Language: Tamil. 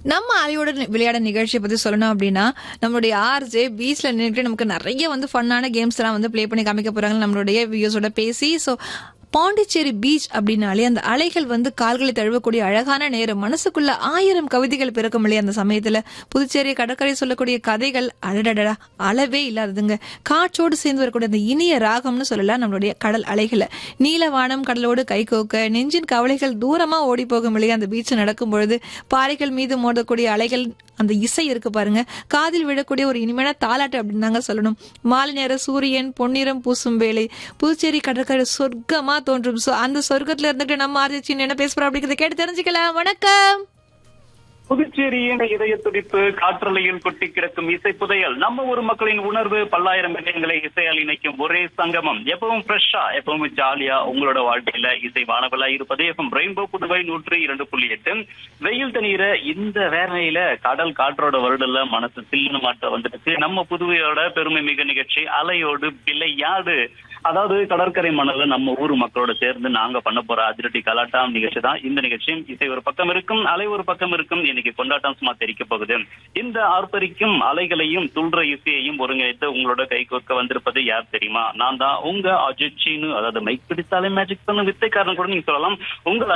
நம்ம அலையோட நி- விளையாட நிகழ்ச்சியை பத்தி சொல்லணும் அப்படின்னா நம்மளுடைய ஆர்ஜே பீச்ல நின்றுட்டு நமக்கு நிறைய வந்து ஃபன்னான கேம்ஸ் எல்லாம் வந்து ப்ளே பண்ணி காமிக்க போறாங்க நம்மளுடைய வியூஸோட பேசி ஸோ பாண்டிச்சேரி பீச் அப்படின்னாலே அந்த அலைகள் வந்து கால்களை தழுவக்கூடிய அழகான நேரம் மனசுக்குள்ள ஆயிரம் கவிதைகள் பிறக்கும் இல்லையா அந்த சமயத்துல புதுச்சேரி கடற்கரை சொல்லக்கூடிய கதைகள் அடடடா அளவே இல்லாததுங்க காற்றோடு சேர்ந்து வரக்கூடிய அந்த இனிய ராகம்னு சொல்லலாம் நம்மளுடைய கடல் அலைகளை நீலவானம் கடலோடு கைகோக்க நெஞ்சின் கவலைகள் தூரமா ஓடி போகும் இல்லையா அந்த பீச் நடக்கும் பொழுது பாறைகள் மீது மோதக்கூடிய அலைகள் அந்த இசை இருக்கு பாருங்க காதில் விழக்கூடிய ஒரு இனிமையான தாலாட்டு அப்படின்னு தாங்க சொல்லணும் மாலை நேர சூரியன் பொன்னிறம் பூசும் வேலை புதுச்சேரி கடற்கரை சொர்க்கமா தோன்றும் So, அந்த சொர்க்கத்துல இருந்துட்டு நம்ம ஆர்ஜிச்சின் என்ன பேசுறோம் அப்படிங்கறத கேட்டு தெரிஞ்சுக்கலாம் வணக்கம் புதுச்சேரியின் இதய துடிப்பு காற்றலையில் கொட்டி கிடக்கும் இசை புதையல் நம்ம ஊர் மக்களின் உணர்வு பல்லாயிரம் இதயங்களை இசையால் இணைக்கும் ஒரே சங்கமம் எப்பவும் ஃப்ரெஷ்ஷா எப்பவும் ஜாலியா உங்களோட வாழ்க்கையில இசை வானவலா இருப்பது எஃப்எம் ரெயின்போ புதுவை நூற்று இரண்டு புள்ளி எட்டு வெயில் தண்ணீர இந்த வேலையில கடல் காற்றோட வருடல மனசு சில்லுன்னு மாட்ட வந்துட்டு நம்ம புதுவையோட பெருமை மிக நிகழ்ச்சி அலையோடு விளையாடு அதாவது கடற்கரை மணல்ல நம்ம ஊர் மக்களோட சேர்ந்து நாங்க பண்ண போற அதிரடி கலாட்டம் நிகழ்ச்சி தான் இந்த நிகழ்ச்சி இசை ஒரு பக்கம் இருக்கும் அலை ஒரு பக்கம் இருக்கும் இன்னைக்கு கொண்டாட்டம் சும்மா தெரிக்க போகுது இந்த ஆர்ப்பரிக்கும் அலைகளையும் துள்ற இசையையும் ஒருங்கிணைத்து உங்களோட கை கோர்க்க வந்திருப்பது யார் தெரியுமா நான் தான் உங்க அஜித் சீனு அதாவது மைக் பிடித்தாலே மேஜிக் பண்ண வித்தைக்காரன் கூட நீங்க சொல்லலாம் உங்கள்